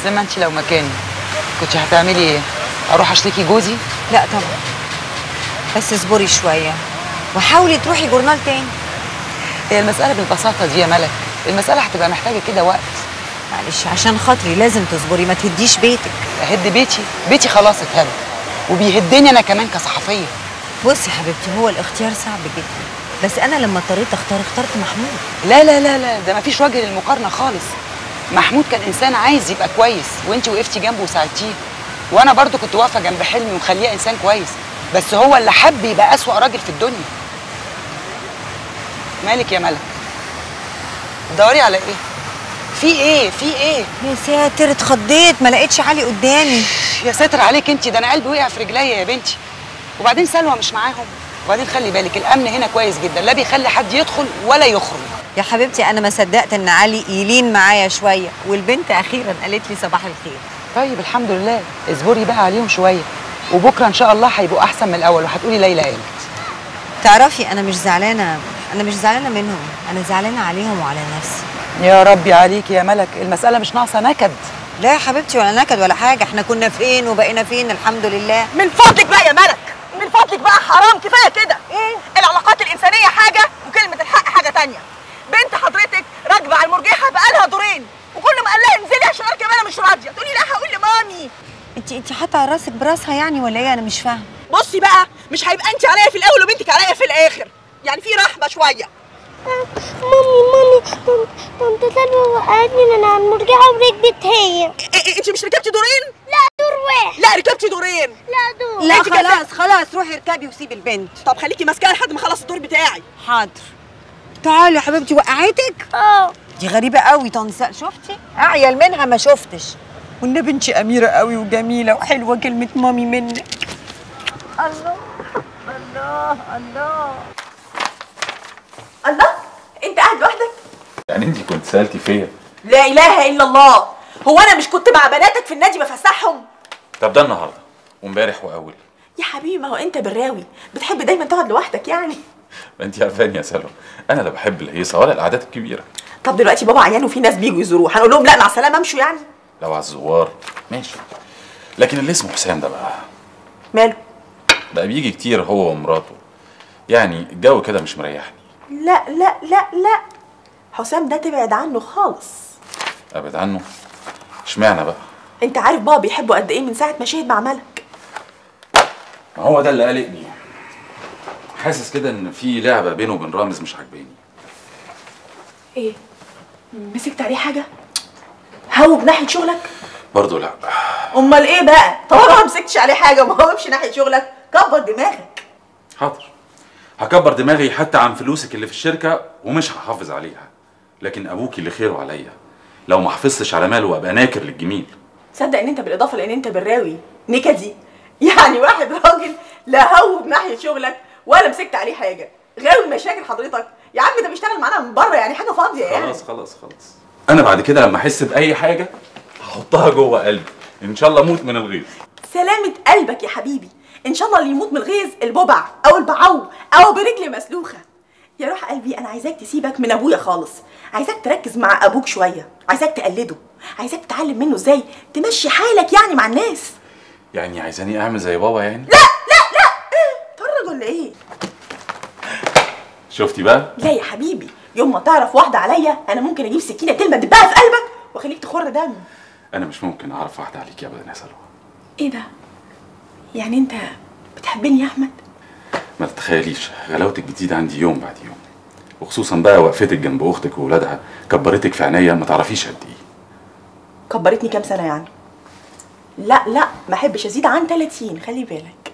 سلمى انت لو مكاني كنت هتعملي ايه اروح اشتكي جوزي لا طبعا بس اصبري شويه وحاولي تروحي جورنال تاني هي المساله بالبساطه دي يا ملك المساله هتبقى محتاجه كده وقت معلش عشان خاطري لازم تصبري ما تهديش بيتك اهد بيتي بيتي خلاص اتهد وبيهدني انا كمان كصحفيه بصي يا حبيبتي هو الاختيار صعب جدا بس انا لما اضطريت اختار اخترت محمود لا لا لا لا ده مفيش وجه للمقارنه خالص محمود كان انسان عايز يبقى كويس وانت وقفتي جنبه وساعدتيه وانا برضو كنت واقفه جنب حلمي ومخليه انسان كويس بس هو اللي حب يبقى اسوأ راجل في الدنيا مالك يا ملك بتدوري على ايه في ايه في ايه يا ساتر اتخضيت ما لقيتش علي قدامي يا ساتر عليك انت ده انا قلبي وقع في رجليا يا بنتي وبعدين سلوى مش معاهم وبعدين خلي بالك الامن هنا كويس جدا لا بيخلي حد يدخل ولا يخرج يا حبيبتي انا ما صدقت ان علي يلين معايا شويه والبنت اخيرا قالت لي صباح الخير طيب الحمد لله اصبري بقى عليهم شويه وبكره ان شاء الله هيبقوا احسن من الاول وهتقولي ليلى قالت تعرفي انا مش زعلانه انا مش زعلانه منهم انا زعلانه عليهم وعلى نفسي يا ربي عليك يا ملك المساله مش ناقصه نكد لا يا حبيبتي ولا نكد ولا حاجه احنا كنا فين وبقينا فين الحمد لله من فضلك بقى يا ملك من فضلك بقى حرام كفايه كده ايه العلاقات الانسانيه حاجه وكلمه الحق حاجه تانية بنت حضرتك راكبه على المرجحه بقالها دورين وكل ما قال لها انزلي عشان اركب انا مش راضيه تقولي لا هقول لمامي انت انت حاطه راسك براسها يعني ولا ايه انا مش فاهمه بصي بقى مش هيبقى انت عليا في الاول وبنتك عليا في الاخر يعني في رحمه شويه مامي مامي طنط سلوى وقعتني من على المرجحة وركبت هي إيه إيه انت مش ركبتي دورين لا دور واحد لا ركبتي دورين لا دور لا انت كده- خلاص خلاص روحي اركبي وسيبي البنت طب خليكي ماسكاها لحد ما اخلص الدور بتاعي حاضر تعالي يا حبيبتي وقعتك اه دي غريبه قوي طنساء شفتي اعيل منها ما شفتش والنبي انت اميره قوي وجميله وحلوه كلمه مامي منك الله الله الله الله انت قاعد لوحدك يعني انت كنت سالتي فيا لا اله الا الله هو انا مش كنت مع بناتك في النادي بفسحهم طب ده النهارده وامبارح واول يا حبيبي ما هو انت بالراوي بتحب دايما تقعد لوحدك يعني ما انت عارفاني يا سلوى انا لا بحب الهيصه ولا القعدات الكبيره طب دلوقتي بابا عيان وفي ناس بيجوا يزوروه هنقول لهم لا مع السلامه امشوا يعني لو على الزوار ماشي لكن اللي اسمه حسام ده بقى ماله بقى بيجي كتير هو ومراته يعني الجو كده مش مريحني لا لا لا لا حسام ده تبعد عنه خالص ابعد عنه اشمعنى بقى انت عارف بابا بيحبه قد ايه من ساعه ما شهد مع ملك ما هو ده اللي قلقني حاسس كده ان في لعبه بينه وبين رامز مش عاجباني ايه مسكت عليه حاجه هوب ناحيه شغلك برضه لا امال ايه بقى طالما ما مسكتش عليه حاجه وما هوبش ناحيه شغلك كبر دماغك حاضر هكبر دماغي حتى عن فلوسك اللي في الشركه ومش هحافظ عليها لكن ابوكي اللي خيره عليا لو ما حافظتش على ماله وابقى ناكر للجميل تصدق ان انت بالاضافه لان انت بالراوي نكدي يعني واحد راجل لا هوب ناحيه شغلك ولا مسكت عليه حاجه غاوي مشاكل حضرتك يا عم ده بيشتغل معانا من بره يعني حاجه فاضيه يعني خلاص خلاص خلاص انا بعد كده لما احس باي حاجه هحطها جوه قلبي ان شاء الله اموت من الغيظ سلامة قلبك يا حبيبي ان شاء الله اللي يموت من الغيظ الببع او البعو او برجل مسلوخه يا روح قلبي انا عايزاك تسيبك من ابويا خالص عايزاك تركز مع ابوك شويه عايزاك تقلده عايزاك تتعلم منه ازاي تمشي حالك يعني مع الناس يعني عايزاني اعمل زي بابا يعني لا لا لا ايه تفرج ولا ايه شفتي بقى لا يا حبيبي يوم ما تعرف واحده عليا انا ممكن اجيب سكينه تلمع دبها في قلبك واخليك تخر دم انا مش ممكن اعرف واحده عليكي ابدا يا سلوى ايه ده يعني انت بتحبني يا احمد ما تتخيليش غلاوتك بتزيد عندي يوم بعد يوم وخصوصا بقى وقفتك جنب اختك وولادها كبرتك في عينيا ما تعرفيش قد ايه كبرتني كام سنه يعني لا لا ما احبش ازيد عن 30 خلي بالك